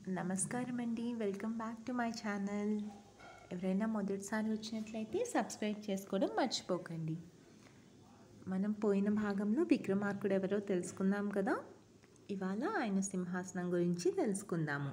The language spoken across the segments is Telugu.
నమస్కారం అండి welcome back to my channel ఎవరైనా మొదటిసారి వచ్చినట్లయితే సబ్స్క్రైబ్ చేసుకోవడం మర్చిపోకండి మనం పోయిన భాగంలో విక్రమార్కుడు ఎవరో తెలుసుకుందాం కదా ఇవాళ ఆయన సింహాసనం గురించి తెలుసుకుందాము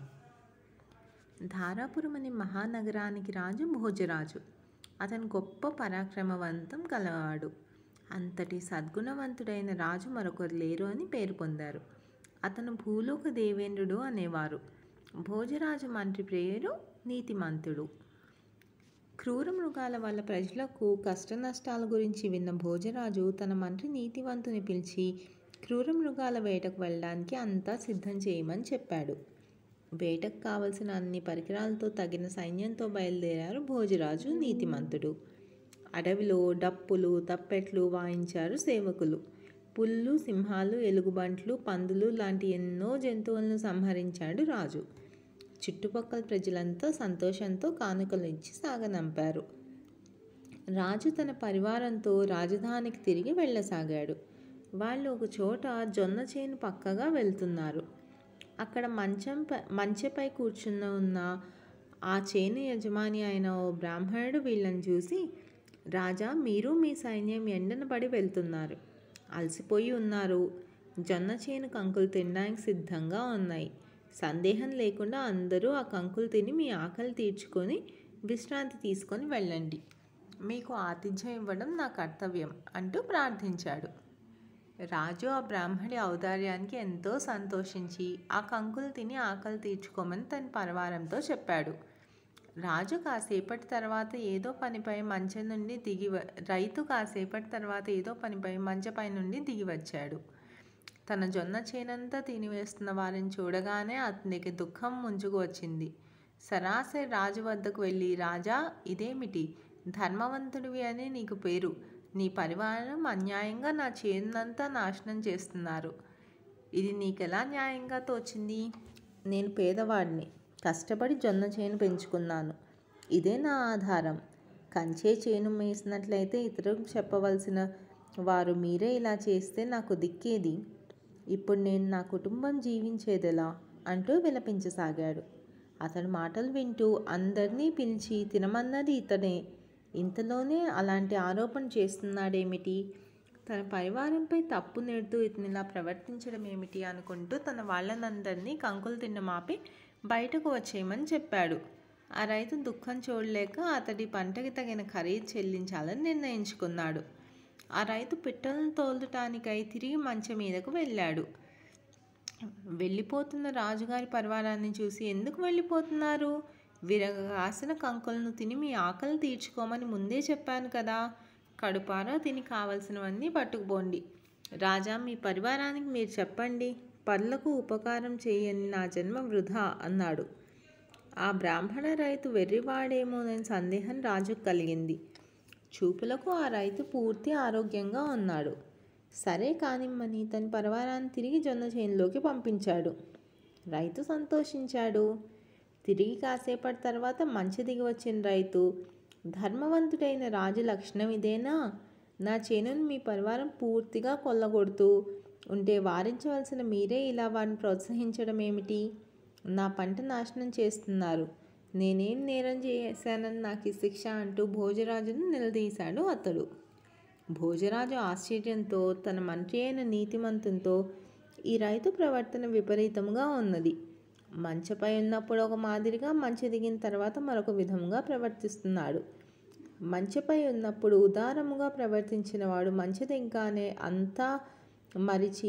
ధారాపురం అనే మహానగరానికి రాజు భోజరాజు అతను గొప్ప పరాక్రమవంతం కలవాడు అంతటి సద్గుణవంతుడైన రాజు మరొకరు లేరు అని పేరు పొందారు అతను భూలోక దేవేంద్రుడు అనేవారు భోజరాజు మంత్రి పేరు నీతిమంతుడు క్రూర మృగాల వల్ల ప్రజలకు కష్ట నష్టాల గురించి విన్న భోజరాజు తన మంత్రి నీతివంతుని పిలిచి క్రూర మృగాల వేటకు వెళ్ళడానికి అంతా సిద్ధం చేయమని చెప్పాడు వేటకు కావలసిన అన్ని పరికరాలతో తగిన సైన్యంతో బయలుదేరారు భోజరాజు నీతిమంతుడు అడవిలో డప్పులు తప్పెట్లు వాయించారు సేవకులు పుల్లు సింహాలు ఎలుగుబంట్లు పందులు లాంటి ఎన్నో జంతువులను సంహరించాడు రాజు చుట్టుపక్కల ప్రజలంతా సంతోషంతో కానుకలు ఇచ్చి సాగనంపారు రాజు తన పరివారంతో రాజధానికి తిరిగి వెళ్ళసాగాడు వాళ్ళు ఒక చోట జొన్న చేను పక్కగా వెళ్తున్నారు అక్కడ మంచం మంచెపై కూర్చున్న ఉన్న ఆ చేను యజమాని అయిన ఓ బ్రాహ్మణుడు వీళ్ళని చూసి రాజా మీరు మీ సైన్యం ఎండన పడి వెళ్తున్నారు అలసిపోయి ఉన్నారు జొన్న చేను కంకులు తినడానికి సిద్ధంగా ఉన్నాయి సందేహం లేకుండా అందరూ ఆ కంకులు తిని మీ ఆకలి తీర్చుకొని విశ్రాంతి తీసుకొని వెళ్ళండి మీకు ఆతిథ్యం ఇవ్వడం నా కర్తవ్యం అంటూ ప్రార్థించాడు రాజు ఆ బ్రాహ్మడి ఔదార్యానికి ఎంతో సంతోషించి ఆ కంకులు తిని ఆకలి తీర్చుకోమని తన పరివారంతో చెప్పాడు రాజు కాసేపటి తర్వాత ఏదో పనిపై మంచె నుండి దిగి రైతు కాసేపటి తర్వాత ఏదో పనిపై మంచపై నుండి దిగి వచ్చాడు తన జొన్న చేనంతా తినివేస్తున్న వారిని చూడగానే అతనికి దుఃఖం ముంచుకు వచ్చింది సరాసరి రాజు వద్దకు వెళ్ళి రాజా ఇదేమిటి ధర్మవంతుడివి అని నీకు పేరు నీ పరివారం అన్యాయంగా నా చేనంతా నాశనం చేస్తున్నారు ఇది నీకెలా న్యాయంగా తోచింది నేను పేదవాడిని కష్టపడి జొన్న చేను పెంచుకున్నాను ఇదే నా ఆధారం కంచే చేను మేసినట్లయితే ఇతరులకు చెప్పవలసిన వారు మీరే ఇలా చేస్తే నాకు దిక్కేది ఇప్పుడు నేను నా కుటుంబం జీవించేదెలా అంటూ విలపించసాగాడు అతడి మాటలు వింటూ అందరినీ పిలిచి తినమన్నది ఇతనే ఇంతలోనే అలాంటి ఆరోపణ చేస్తున్నాడేమిటి తన పరివారంపై తప్పు నెడుతూ ఇతను ఇలా ప్రవర్తించడం ఏమిటి అనుకుంటూ తన వాళ్ళనందరినీ కంకులు తిన్న మాపి బయటకు వచ్చేయమని చెప్పాడు ఆ రైతు దుఃఖం చూడలేక అతడి పంటకి తగిన ఖరీదు చెల్లించాలని నిర్ణయించుకున్నాడు ఆ రైతు పిట్టలను తోలటానికై తిరిగి మంచం మీదకు వెళ్ళాడు వెళ్ళిపోతున్న రాజుగారి పరివారాన్ని చూసి ఎందుకు వెళ్ళిపోతున్నారు విరగాసిన కంకులను తిని మీ ఆకలి తీర్చుకోమని ముందే చెప్పాను కదా కడుపారా తిని కావలసినవన్నీ పట్టుకుపోండి రాజా మీ పరివారానికి మీరు చెప్పండి పర్లకు ఉపకారం చేయని నా జన్మ వృధా అన్నాడు ఆ బ్రాహ్మణ రైతు వెర్రివాడేమోనని సందేహం రాజుకు కలిగింది చూపులకు ఆ రైతు పూర్తి ఆరోగ్యంగా ఉన్నాడు సరే కానిమ్మని తన పరివారాన్ని తిరిగి జొన్న చేనులోకి పంపించాడు రైతు సంతోషించాడు తిరిగి కాసేపటి తర్వాత మంచి దిగి వచ్చిన రైతు ధర్మవంతుడైన రాజు లక్షణం ఇదేనా నా చేనును మీ పరివారం పూర్తిగా కొల్లగొడుతూ ఉంటే వారించవలసిన మీరే ఇలా వారిని ప్రోత్సహించడం ఏమిటి నా పంట నాశనం చేస్తున్నారు నేనేం నేరం చేశానని నాకు ఈ శిక్ష అంటూ భోజరాజును నిలదీశాడు అతడు భోజరాజు ఆశ్చర్యంతో తన మంత్రి అయిన నీతిమంతునితో ఈ రైతు ప్రవర్తన విపరీతంగా ఉన్నది మంచపై ఉన్నప్పుడు ఒక మాదిరిగా మంచి దిగిన తర్వాత మరొక విధముగా ప్రవర్తిస్తున్నాడు మంచపై ఉన్నప్పుడు ఉదారముగా ప్రవర్తించిన వాడు మంచి దిగ్గానే అంతా మరిచి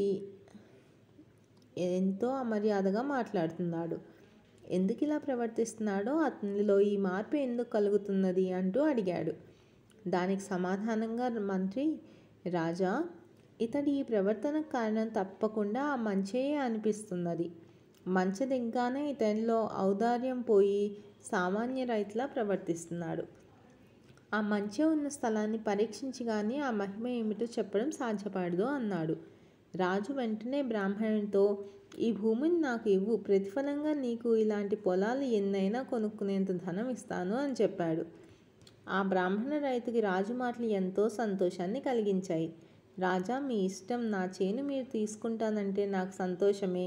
ఎంతో అమర్యాదగా మాట్లాడుతున్నాడు ఎందుకు ఇలా ప్రవర్తిస్తున్నాడో అతనిలో ఈ మార్పు ఎందుకు కలుగుతున్నది అంటూ అడిగాడు దానికి సమాధానంగా మంత్రి రాజా ఇతడి ఈ ప్రవర్తనకు కారణం తప్పకుండా ఆ మంచే అనిపిస్తున్నది మంచి దిగ్గానే ఇతనిలో ఔదార్యం పోయి సామాన్య రైతులా ప్రవర్తిస్తున్నాడు ఆ మంచి ఉన్న స్థలాన్ని పరీక్షించి కానీ ఆ మహిమ ఏమిటో చెప్పడం సాధ్యపడదు అన్నాడు రాజు వెంటనే బ్రాహ్మణునితో ఈ భూమిని నాకు ఇవ్వు ప్రతిఫలంగా నీకు ఇలాంటి పొలాలు ఎన్నైనా కొనుక్కునేంత ధనం ఇస్తాను అని చెప్పాడు ఆ బ్రాహ్మణ రైతుకి రాజు మాటలు ఎంతో సంతోషాన్ని కలిగించాయి రాజా మీ ఇష్టం నా చేను మీరు తీసుకుంటానంటే నాకు సంతోషమే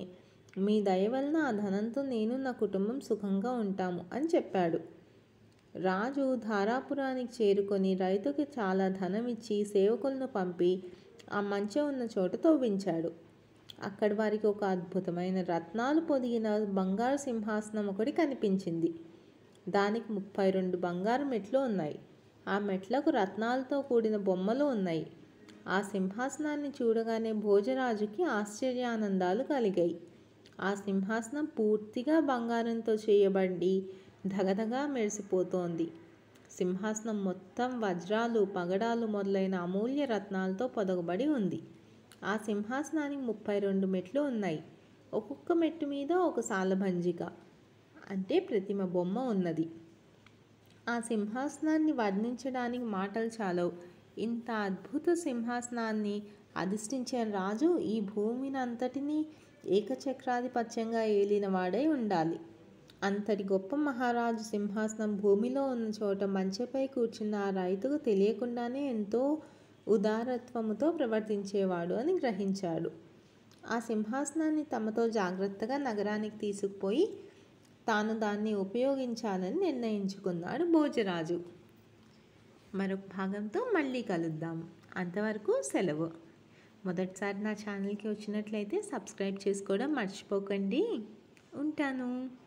మీ దయ వలన ఆ ధనంతో నేను నా కుటుంబం సుఖంగా ఉంటాము అని చెప్పాడు రాజు ధారాపురానికి చేరుకొని రైతుకి చాలా ధనం ఇచ్చి సేవకులను పంపి ఆ మంచె ఉన్న చోట తవ్వించాడు అక్కడ వారికి ఒక అద్భుతమైన రత్నాలు పొదిగిన బంగారు సింహాసనం ఒకటి కనిపించింది దానికి ముప్పై రెండు బంగారు మెట్లు ఉన్నాయి ఆ మెట్లకు రత్నాలతో కూడిన బొమ్మలు ఉన్నాయి ఆ సింహాసనాన్ని చూడగానే భోజరాజుకి ఆశ్చర్యానందాలు కలిగాయి ఆ సింహాసనం పూర్తిగా బంగారంతో చేయబడి ధగధగా మెరిసిపోతోంది సింహాసనం మొత్తం వజ్రాలు పగడాలు మొదలైన అమూల్య రత్నాలతో పొదగబడి ఉంది ఆ సింహాసనానికి ముప్పై రెండు మెట్లు ఉన్నాయి ఒక్కొక్క మెట్టు మీద ఒక సాలభంజిక అంటే ప్రతిమ బొమ్మ ఉన్నది ఆ సింహాసనాన్ని వర్ణించడానికి మాటలు చాలవు ఇంత అద్భుత సింహాసనాన్ని అధిష్ఠించిన రాజు ఈ భూమిని అంతటినీ ఏకచక్రాధిపత్యంగా ఏలిన వాడై ఉండాలి అంతటి గొప్ప మహారాజు సింహాసనం భూమిలో ఉన్న చోట మంచెపై కూర్చున్న ఆ రైతుకు తెలియకుండానే ఎంతో ఉదారత్వముతో ప్రవర్తించేవాడు అని గ్రహించాడు ఆ సింహాసనాన్ని తమతో జాగ్రత్తగా నగరానికి తీసుకుపోయి తాను దాన్ని ఉపయోగించాలని నిర్ణయించుకున్నాడు భోజరాజు మరొక భాగంతో మళ్ళీ కలుద్దాం అంతవరకు సెలవు మొదటిసారి నా ఛానల్కి వచ్చినట్లయితే సబ్స్క్రైబ్ చేసుకోవడం మర్చిపోకండి ఉంటాను